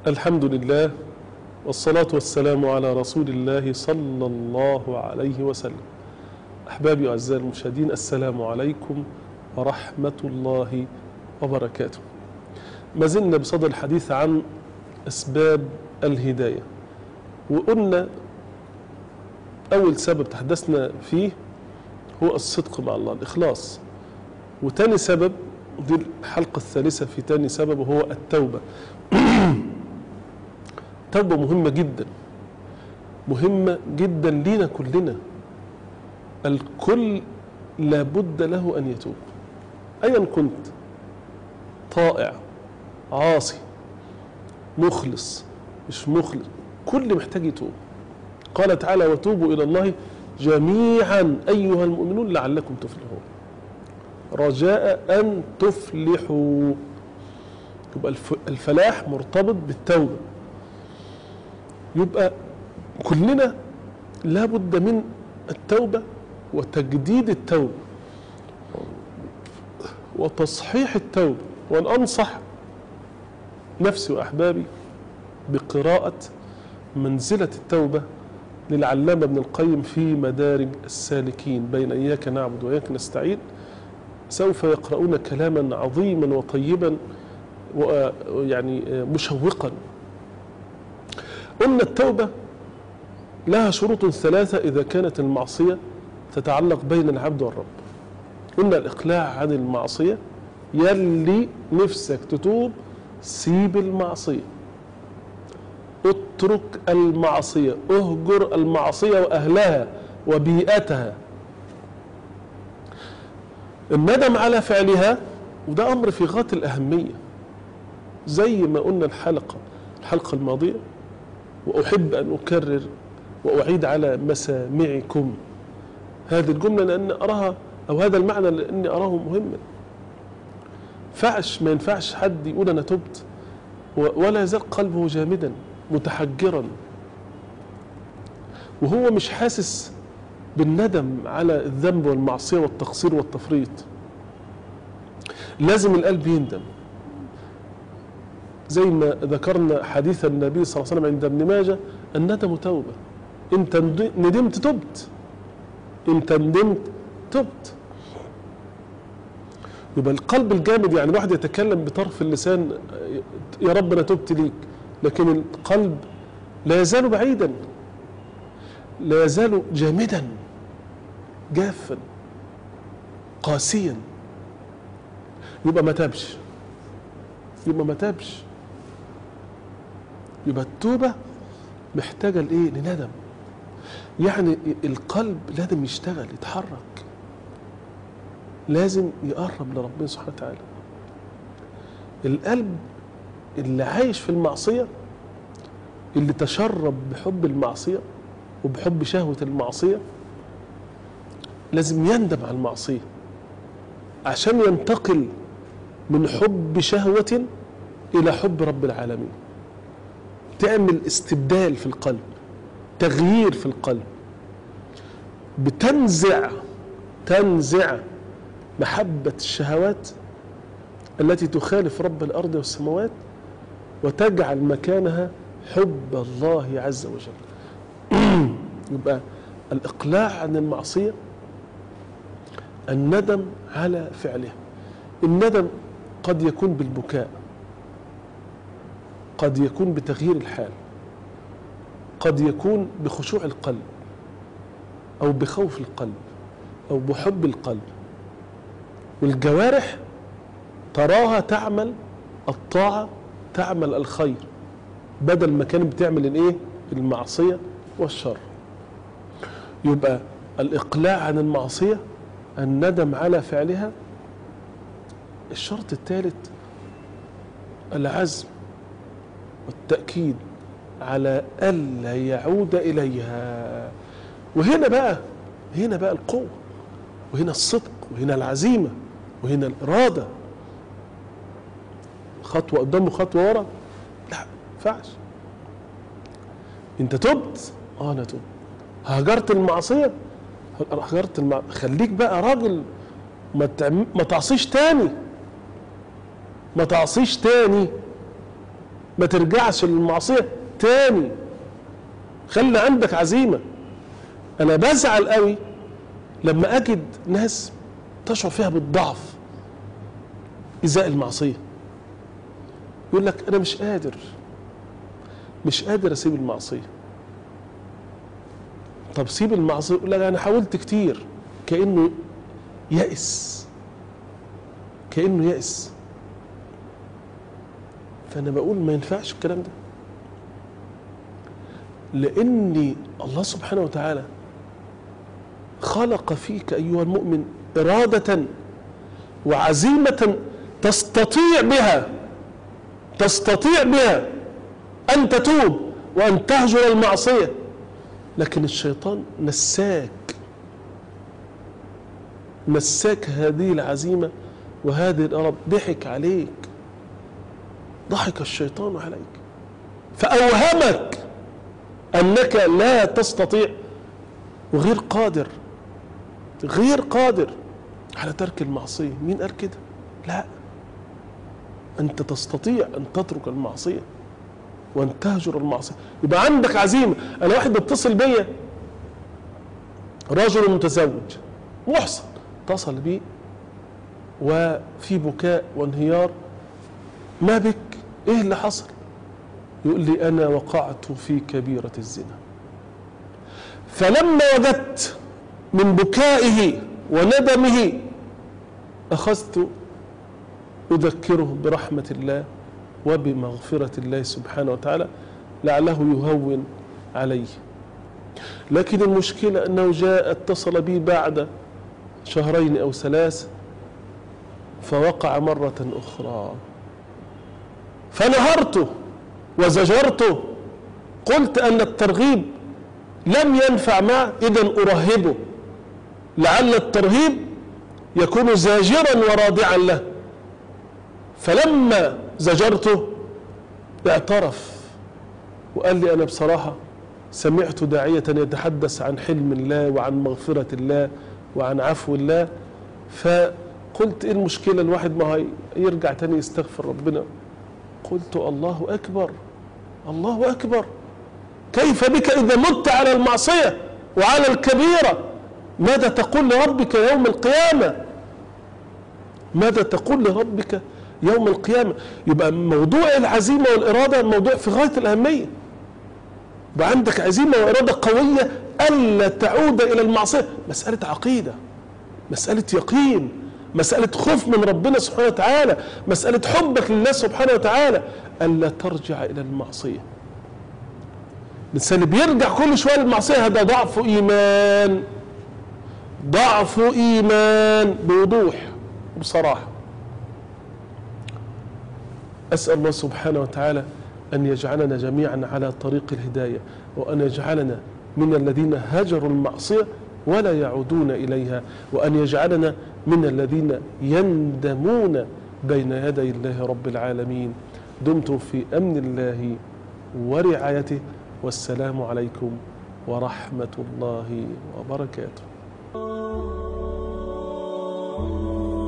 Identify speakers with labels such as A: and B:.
A: الحمد لله والصلاة والسلام على رسول الله صلى الله عليه وسلم أحبابي وأعزائي المشاهدين السلام عليكم ورحمة الله وبركاته ما زلنا بصدد الحديث عن أسباب الهداية وقلنا أول سبب تحدثنا فيه هو الصدق مع الله الإخلاص وتاني سبب دي الحلقة الثالثة في تاني سبب وهو التوبة التوبة مهمة جدا مهمة جدا لينا كلنا الكل لابد له أن يتوب أيا كنت طائع عاصي مخلص مش مخلص كل محتاج يتوب قال تعالى وتوبوا إلى الله جميعا أيها المؤمنون لعلكم تفلحون رجاء أن تفلحوا يبقى الفلاح مرتبط بالتوبة يبقى كلنا لابد من التوبة وتجديد التوبة وتصحيح التوبة وأن أنصح نفسي وأحبابي بقراءة منزلة التوبة للعلامة ابن القيم في مدارج السالكين بين إياك نعبد وإياك نستعين سوف يقرؤون كلاما عظيما وطيبا ويعني مشوقا قلنا التوبة لها شروط ثلاثة إذا كانت المعصية تتعلق بين العبد والرب قلنا الإقلاع عن المعصية يلي نفسك تتوب سيب المعصية اترك المعصية اهجر المعصية وأهلها وبيئتها الندم على فعلها وده أمر في غاية الأهمية زي ما قلنا الحلقة الحلقة الماضية وأحب أن أكرر وأعيد على مسامعكم هذه الجملة لأن أراها أو هذا المعنى لأني أراه مهما فعش ما ينفعش حد يقول أنا تبت ولا يزال قلبه جامدا متحجرا وهو مش حاسس بالندم على الذنب والمعصية والتقصير والتفريط لازم القلب يندم زي ما ذكرنا حديث النبي صلى الله عليه وسلم عند ابن ماجه الندم توبة انت ندمت تبت انت ندمت تبت يبقى القلب الجامد يعني الواحد يتكلم بطرف اللسان يا رب انا تبت ليك لكن القلب لا يزال بعيدا لا يزال جامدا جافا قاسيا يبقى ما تابش يبقى ما تابش يبقى التوبة محتاجة لإيه؟ لندم يعني القلب لازم يشتغل يتحرك لازم يقرب لربنا سبحانه وتعالى القلب اللي عايش في المعصية اللي تشرب بحب المعصية وبحب شهوة المعصية لازم يندم على المعصية عشان ينتقل من حب شهوة إلى حب رب العالمين تعمل استبدال في القلب تغيير في القلب بتنزع تنزع محبة الشهوات التي تخالف رب الأرض والسماوات وتجعل مكانها حب الله عز وجل يبقى الإقلاع عن المعصية الندم على فعلها الندم قد يكون بالبكاء قد يكون بتغيير الحال قد يكون بخشوع القلب او بخوف القلب او بحب القلب والجوارح تراها تعمل الطاعه تعمل الخير بدل ما كانت بتعمل الايه المعصيه والشر يبقى الاقلاع عن المعصيه الندم على فعلها الشرط الثالث العزم والتأكيد على ألا يعود إليها وهنا بقى هنا بقى القوة وهنا الصدق وهنا العزيمة وهنا الإرادة خطوة قدام وخطوة ورا لا ينفعش انت تبت اه انا تبت هاجرت المعصية هاجرت المع... خليك بقى راجل ما تعم... ما تعصيش تاني ما تعصيش تاني ما ترجعش للمعصية تاني خلي عندك عزيمة أنا بزعل قوي لما أجد ناس تشعر فيها بالضعف إزاء المعصية يقول لك أنا مش قادر مش قادر أسيب المعصية طب سيب المعصية يقول لك أنا حاولت كتير كأنه يأس كأنه يأس فأنا بقول ما ينفعش الكلام ده لأن الله سبحانه وتعالى خلق فيك أيها المؤمن إرادة وعزيمة تستطيع بها تستطيع بها أن تتوب وأن تهجر المعصية لكن الشيطان نساك نساك هذه العزيمة وهذه الإرادة ضحك عليك ضحك الشيطان عليك فأوهمك أنك لا تستطيع وغير قادر غير قادر على ترك المعصية مين قال كده لا أنت تستطيع أن تترك المعصية وأن تهجر المعصية يبقى عندك عزيمة أنا واحد بيتصل بيا رجل متزوج محسن اتصل بي وفي بكاء وانهيار ما بك ايه اللي حصل يقول لي انا وقعت في كبيرة الزنا فلما وجدت من بكائه وندمه اخذت اذكره برحمة الله وبمغفرة الله سبحانه وتعالى لعله يهون عليه لكن المشكلة أنه جاء اتصل بي بعد شهرين أو ثلاث فوقع مرة أخرى فنهرته وزجرته قلت أن الترغيب لم ينفع معه إذا أرهبه لعل الترهيب يكون زاجرا ورادعا له فلما زجرته اعترف وقال لي أنا بصراحة سمعت داعية يتحدث عن حلم الله وعن مغفرة الله وعن عفو الله فقلت ايه المشكلة الواحد ما هي يرجع تاني يستغفر ربنا قلت الله أكبر الله أكبر كيف بك إذا مت على المعصية وعلى الكبيرة ماذا تقول لربك يوم القيامة ماذا تقول لربك يوم القيامة يبقى موضوع العزيمة والإرادة موضوع في غاية الأهمية يبقى عندك عزيمة وإرادة قوية ألا تعود إلى المعصية مسألة عقيدة مسألة يقين مسألة خوف من ربنا سبحانه وتعالى مسألة حبك لله سبحانه وتعالى ألا ترجع إلى المعصية الإنسان اللي بيرجع كل شوية للمعصية هذا ضعف إيمان ضعف إيمان بوضوح وبصراحة أسأل الله سبحانه وتعالى أن يجعلنا جميعا على طريق الهداية وأن يجعلنا من الذين هجروا المعصية ولا يعودون إليها وأن يجعلنا من الذين يندمون بين يدي الله رب العالمين دمتم في أمن الله ورعايته والسلام عليكم ورحمة الله وبركاته